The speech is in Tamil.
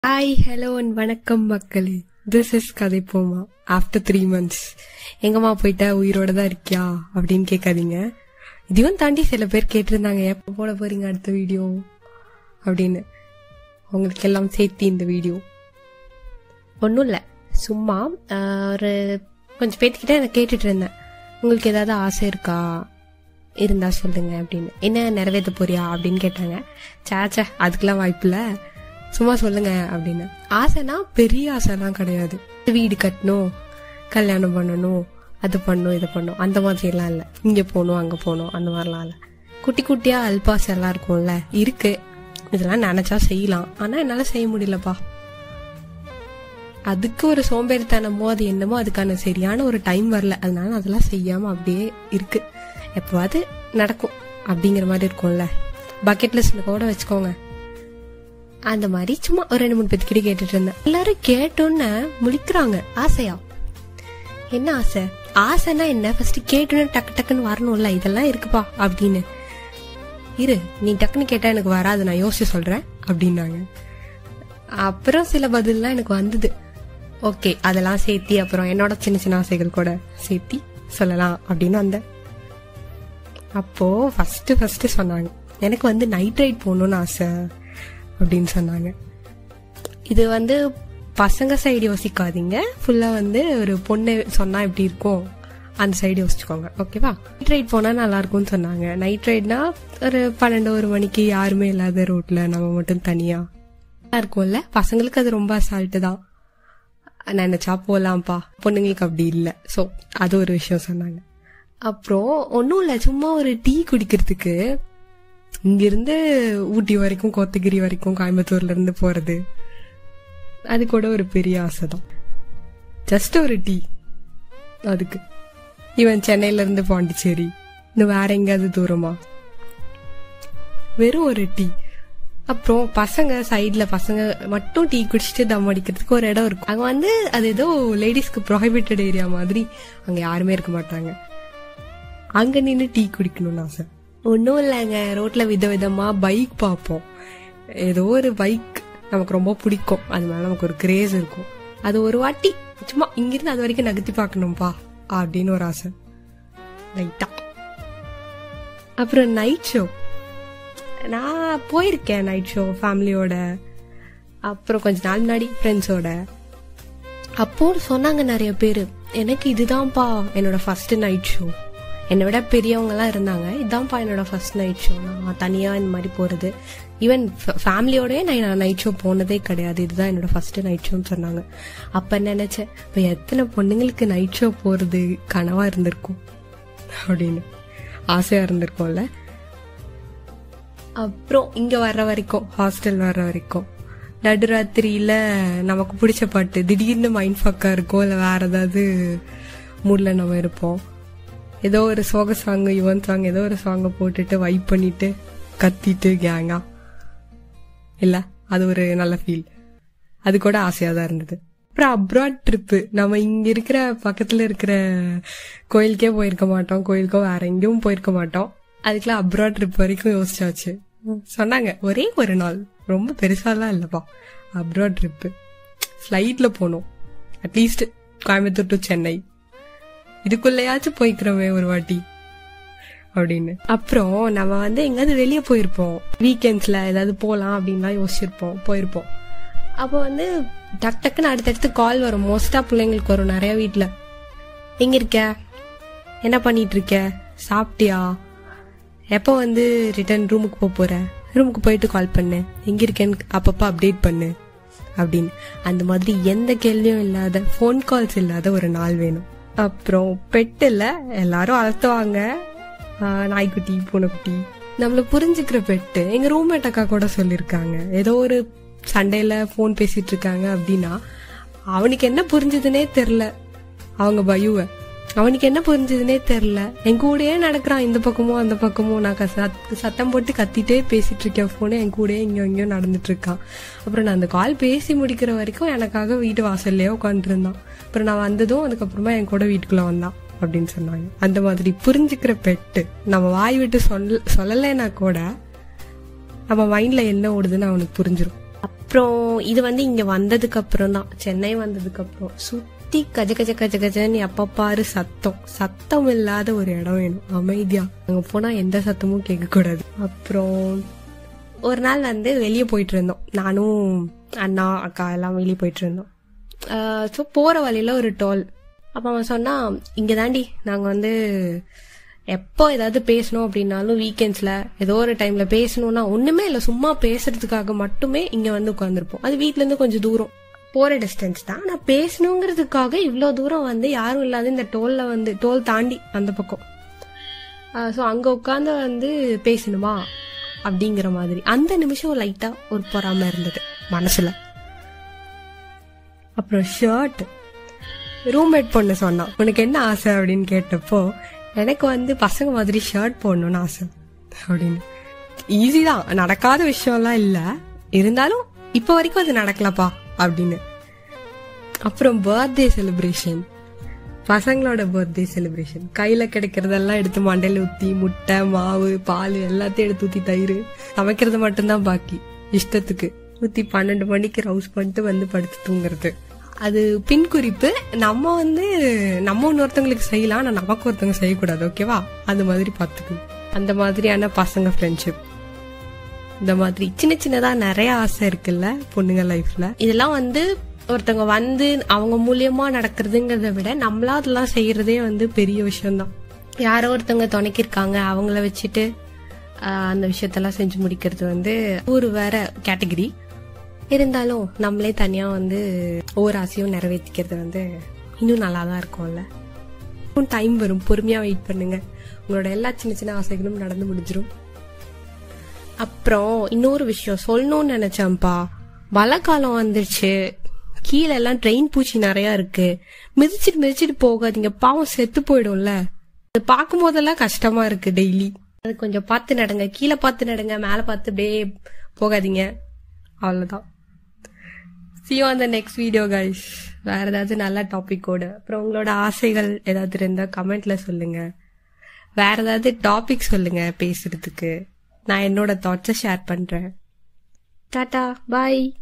ஹாய் ஹலோ அண்ட் வணக்கம் மக்களே திஸ் இஸ் கதை போமா ஆஃப்டர் த்ரீ மந்த்ஸ் எங்கம்மா போயிட்ட உயிரோட தான் இருக்கியா அப்படின்னு கேட்காதீங்க இதையும் தாண்டி சில பேர் கேட்டிருந்தாங்க எப்போ போட போறீங்க அடுத்த வீடியோ அப்படின்னு உங்களுக்கு எல்லாம் சேர்த்து இந்த வீடியோ ஒன்றும் இல்லை சும்மா ஆஹ், ஒரு கொஞ்சம் பேர்த்துக்கிட்ட நான் கேட்டுட்டு இருந்தேன் உங்களுக்கு ஏதாவது ஆசை இருக்கா இருந்தா சொல்லுங்க அப்படின்னு என்ன நிறைவேற்ற போறியா அப்படின்னு கேட்டாங்க சேச்சே அதுக்கெல்லாம் வாய்ப்பில்ல சும்மா சொல்லுங்க அப்படின்னு ஆசைனா பெரிய ஆசைலாம் கிடையாது வீடு கட்டணும் கல்யாணம் பண்ணணும் அது பண்ணும் இது பண்ணும் அந்த மாதிரி எல்லாம் இல்லை இங்க போகணும் அங்க போகணும் அந்த மாதிரிலாம் இல்லை குட்டி குட்டியா அல்பாஸ் எல்லாம் இருக்கும்ல இருக்கு இதெல்லாம் நினைச்சா செய்யலாம் ஆனா என்னால செய்ய முடியலப்பா அதுக்கு ஒரு சோம்பேறித்தனமோ அது என்னமோ அதுக்கான சரியான ஒரு டைம் வரல அதனால அதெல்லாம் செய்யாம அப்படியே இருக்கு எப்பவாவது நடக்கும் அப்படிங்கிற மாதிரி இருக்கும்ல பக்கெட் லிஸ்ட் கூட வச்சுக்கோங்க அந்த மாதிரி சும்மா ஒரு ரெண்டு மூணு பேத்துக்கிட்ட கேட்டுட்டு இருந்தேன் எல்லாரும் கேட்டோன்னு முழிக்கிறாங்க ஆசையா என்ன ஆசை ஆசைன்னா என்ன ஃபர்ஸ்ட் கேட்டோன்னு டக்கு டக்குன்னு வரணும்ல இதெல்லாம் இருக்குப்பா அப்படின்னு இரு நீ டக்குன்னு கேட்டா எனக்கு வராது நான் யோசிச்சு சொல்றேன் அப்படின்னாங்க அப்புறம் சில பதில்லாம் எனக்கு வந்தது ஓகே அதெல்லாம் சேர்த்தி அப்புறம் என்னோட சின்ன சின்ன ஆசைகள் கூட சேர்த்தி சொல்லலாம் அப்படின்னு வந்தேன் அப்போ ஃபர்ஸ்ட் ஃபர்ஸ்ட் சொன்னாங்க எனக்கு வந்து நைட் ரைட் போகணும்னு ஆசை அப்படின்னு சொன்னாங்க இது வந்து பசங்க சைடு யோசிக்காதீங்க ஃபுல்லா வந்து ஒரு பொண்ணு சொன்னா எப்படி இருக்கும் அந்த சைடு யோசிச்சுக்கோங்க ஓகேவா நைட் ரைட் போனா நல்லா இருக்கும்னு சொன்னாங்க நைட் ரைட்னா ஒரு பன்னெண்டு ஒரு மணிக்கு யாருமே இல்லாத ரோட்ல நம்ம மட்டும் தனியா நல்லா இருக்கும்ல பசங்களுக்கு அது ரொம்ப அசால்ட்டு தான் நினைச்சா போலாம்ப்பா பொண்ணுங்களுக்கு அப்படி இல்லை ஸோ அது ஒரு விஷயம் சொன்னாங்க அப்புறம் ஒன்றும் இல்லை சும்மா ஒரு டீ குடிக்கிறதுக்கு இங்கிருந்து ஊட்டி வரைக்கும் கோத்தகிரி வரைக்கும் கோயம்புத்தூர்ல இருந்து போறது அது கூட ஒரு பெரிய ஆசை தான் ஜஸ்ட் ஒரு டீ அதுக்கு இவன் சென்னையில இருந்து பாண்டிச்சேரி இன்னும் வேற எங்கேயாவது தூரமா வெறும் ஒரு டீ அப்புறம் பசங்க சைடுல பசங்க மட்டும் டீ குடிச்சிட்டு தம் அடிக்கிறதுக்கு ஒரு இடம் இருக்கும் அங்க வந்து அது ஏதோ லேடிஸ்க்கு ப்ரொஹிபிட்டட் ஏரியா மாதிரி அங்க யாருமே இருக்க மாட்டாங்க அங்க நின்று டீ குடிக்கணும்னு ஆசை ஒன்றும் இல்லைங்க ரோட்ல விதவிதமா பைக் பார்ப்போம் ஏதோ ஒரு பைக் நமக்கு ரொம்ப பிடிக்கும் அது மேல நமக்கு ஒரு கிரேஸ் இருக்கும் அது ஒரு வாட்டி சும்மா இங்கிருந்து அது வரைக்கும் நகர்த்தி பார்க்கணும்பா அப்படின்னு ஒரு ஆசை லைட்டா அப்புறம் நைட் ஷோ நான் போயிருக்கேன் நைட் ஷோ ஃபேமிலியோட அப்புறம் கொஞ்ச நாள் முன்னாடி ஃப்ரெண்ட்ஸோட அப்போ சொன்னாங்க நிறைய பேர் எனக்கு இதுதான்ப்பா என்னோட ஃபர்ஸ்ட் நைட் ஷோ என்னை விட பெரியவங்கலாம் இருந்தாங்க இதான்ப்பா என்னோட ஃபர்ஸ்ட் நைட் ஷோ நான் தனியாக இந்த மாதிரி போகிறது ஈவன் ஃபேமிலியோடய நான் நைட் ஷோ போனதே கிடையாது இதுதான் என்னோட ஃபர்ஸ்ட் நைட் ஷோன்னு சொன்னாங்க அப்போ நினச்சேன் இப்போ எத்தனை பொண்ணுங்களுக்கு நைட் ஷோ போகிறது கனவாக இருந்திருக்கும் அப்படின்னு ஆசையாக இருந்திருக்கும்ல அப்புறம் இங்க வர்ற வரைக்கும் ஹாஸ்டல் வர்ற வரைக்கும் நடுராத்திரியில நமக்கு பிடிச்ச பாட்டு திடீர்னு மைண்ட் ஃபக்கா இருக்கும் இல்ல வேற ஏதாவது மூட்ல நம்ம இருப்போம் ஏதோ ஒரு சோக சாங் யுவன் சாங் ஏதோ ஒரு சாங்கை போட்டுட்டு வைப் பண்ணிட்டு கத்திட்டு கேங்கா இல்ல அது ஒரு நல்ல ஃபீல் அது கூட ஆசையா தான் இருந்தது அப்புறம் அப்ராட் ட்ரிப்பு நம்ம இங்க இருக்கிற பக்கத்துல இருக்கிற கோயிலுக்கே போயிருக்க மாட்டோம் கோயிலுக்கோ வேற எங்கேயும் போயிருக்க மாட்டோம் அதுக்கெல்லாம் அப்ராட் ட்ரிப் வரைக்கும் யோசிச்சாச்சு சொன்னாங்க ஒரே ஒரு நாள் ரொம்ப பெருசாலாம் இல்லப்பா அப்ராட் ட்ரிப்பு ஃப்ளைட்ல போனோம் அட்லீஸ்ட் கோயம்புத்தூர் டு சென்னை இதுக்குள்ளேயாச்சும் போய்க்கிறோமே ஒரு வாட்டி அப்படின்னு அப்புறம் நம்ம வந்து எங்கேயாவது வெளியே போயிருப்போம் வீக்கெண்ட்ஸ்ல ஏதாவது போகலாம் அப்படின்லாம் யோசிச்சிருப்போம் போயிருப்போம் அப்போ வந்து டக் டக்குன்னு அடுத்தடுத்து கால் வரும் மோஸ்டா பிள்ளைங்களுக்கு வரும் நிறைய வீட்டில் எங்க இருக்க என்ன பண்ணிட்டு இருக்க சாப்பிட்டியா எப்போ வந்து ரிட்டர்ன் ரூமுக்கு போக போற ரூமுக்கு போயிட்டு கால் பண்ணு எங்க இருக்கேன்னு அப்பப்போ அப்டேட் பண்ணு அப்படின்னு அந்த மாதிரி எந்த கேள்வியும் இல்லாத ஃபோன் கால்ஸ் இல்லாத ஒரு நாள் வேணும் அப்புறம் பெட்டில் எல்லாரும் அழுத்துவாங்க ஆஹ் நாய்க்குட்டி பூனைக்குட்டி நம்மள புரிஞ்சுக்கிற பெட்டு எங்க ரூம்மேட் அக்கா கூட சொல்லியிருக்காங்க ஏதோ ஒரு சண்டையில ஃபோன் பேசிட்டு இருக்காங்க அப்படின்னா அவனுக்கு என்ன புரிஞ்சதுன்னே தெரில அவங்க பயுவை அவனுக்கு என்ன புரிஞ்சதுன்னே தெரில என் கூடயே நடக்கிறான் இந்த பக்கமும் அந்த பக்கமும் நான் க- சத்- சத்தம் போட்டு கத்திட்டே பேசிட்டு இருக்கேன் போனே என் கூடயே இங்கேயும் இங்கேயும் நடந்துட்டு இருக்கான் அப்புறம் நான் அந்த கால் பேசி முடிக்கிற வரைக்கும் எனக்காக வீட்டு வாசல்லே உட்காந்துருந்தான் அப்புறம் நான் வந்ததும் அதுக்கப்புறமா என் கூட வீட்டுக்குள்ள வந்தான் அப்படின்னு சொன்னாங்க அந்த மாதிரி புரிஞ்சுக்கிற பெட்டு நம்ம வாய் விட்டு சொல் சொல்லலைன்னா கூட நம்ம மைண்ட்ல என்ன ஓடுதுன்னு அவனுக்கு புரிஞ்சிடும் அப்புறம் இது வந்து இங்க வந்ததுக்கு அப்புறம் தான் சென்னை வந்ததுக்கு அப்புறம் சுத்தி கஜ கஜ கஜ கஜன்னு எப்ப பாரு சத்தம் சத்தம் இல்லாத ஒரு இடம் வேணும் அமைதியா அங்க போனா எந்த சத்தமும் கேட்க கூடாது அப்புறம் ஒரு நாள் வந்து வெளியே போயிட்டு இருந்தோம் நானும் அண்ணா அக்கா எல்லாம் வெளியே போயிட்டு இருந்தோம் ஸோ போற வழியில ஒரு டோல் அப்ப அவன் சொன்னா இங்க தாண்டி நாங்க வந்து எப்போ ஏதாவது பேசணும் அப்படின்னாலும் வீக்கெண்ட்ஸ்ல ஏதோ ஒரு டைம்ல பேசணும்னா ஒண்ணுமே இல்ல சும்மா பேசுறதுக்காக மட்டுமே இங்க வந்து உட்காந்துருப்போம் அது வீட்ல இருந்து கொஞ்சம் தூரம் போற டிஸ்டன்ஸ் தான் ஆனா பேசணுங்கிறதுக்காக இவ்வளவு தூரம் வந்து யாரும் இல்லாத இந்த டோல்ல வந்து டோல் தாண்டி அந்த பக்கம் ஸோ அங்க உட்காந்து வந்து பேசணுமா அப்படிங்கிற மாதிரி அந்த நிமிஷம் லைட்டா ஒரு பொறாம இருந்தது மனசுல அப்புறம் ஷர்ட் ரூம்மேட் பொண்ணு சொன்னான் உனக்கு என்ன ஆசை அப்படின்னு கேட்டப்போ எனக்கு வந்து பசங்க மாதிரி ஷர்ட் போடணும்னு ஆசை அப்படின்னு ஈஸி தான் நடக்காத விஷயம்லாம் இல்ல இருந்தாலும் இப்ப வரைக்கும் அது நடக்கலப்பா அப்படின்னு அப்புறம் பர்த்டே செலிப்ரேஷன் பசங்களோட பர்த்டே செலிப்ரேஷன் கையில கிடைக்கிறதெல்லாம் எடுத்து மண்டையில ஊத்தி முட்டை மாவு பால் எல்லாத்தையும் எடுத்து ஊத்தி தயிர் சமைக்கிறது மட்டும்தான் பாக்கி இஷ்டத்துக்கு ஊத்தி பன்னெண்டு மணிக்கு ரவுஸ் பண்ணிட்டு வந்து படுத்து தூங்குறது அது பின் குறிப்பு நம்ம வந்து நம்ம இன்னொருத்தவங்களுக்கு செய்யலாம் ஆனா நமக்கு ஒருத்தவங்க செய்யக்கூடாது ஓகேவா அந்த மாதிரி பாத்துக்கணும் அந்த மாதிரியான பசங்க ஃப்ரெண்ட்ஷிப் இந்த மாதிரி சின்ன சின்னதா நிறைய ஆசை இருக்குல்ல பொண்ணுங்க லைஃப்ல இதெல்லாம் வந்து ஒருத்தவங்க வந்து அவங்க மூலியமா நடக்கிறதுங்கிறத விட நம்மளா அதெல்லாம் செய்யறதே வந்து பெரிய விஷயம்தான் யாரோ ஒருத்தவங்க துணைக்கிருக்காங்க அவங்கள வச்சுட்டு ஆஹ், அந்த விஷயத்தெல்லாம் செஞ்சு முடிக்கிறது வந்து ஒரு வேற கேட்டகரி இருந்தாலும் நம்மளே தனியா வந்து ஒவ்வொரு ஆசையும் நிறைவேற்றிக்கிறது வந்து இன்னும் நல்லா தான் இருக்கும்ல டைம் வரும் பொறுமையா வெயிட் பண்ணுங்க உங்களோட எல்லா சின்ன சின்ன ஆசைகளும் நடந்து முடிஞ்சிரும் அப்புறம் இன்னொரு விஷயம் சொல்லணும்னு நினைச்சேன்ப்பா மழை காலம் வந்துருச்சு கீழே எல்லாம் ட்ரெயின் பூச்சி நிறைய இருக்கு மிதிச்சிட்டு மிதிச்சிட்டு போகாதீங்க பாவம் செத்து போயிடும்ல அது பார்க்கும் போதெல்லாம் கஷ்டமா இருக்கு டெய்லி அது கொஞ்சம் பார்த்து நடங்க கீழே பார்த்து நடங்க மேலே பார்த்து அப்படியே போகாதீங்க அவ்வளவுதான் see you on the next video guys வேற ஏதாவது நல்ல டாபிக்கோட அப்புறம் உங்களோட ஆசைகள் ஏதாவது இருந்தா கமெண்ட்ல சொல்லுங்க வேற ஏதாவது டாபிக் சொல்லுங்க பேசுறதுக்கு நான் என்னோட தாட்ஸை ஷேர் பண்றேன் டாடா பாய்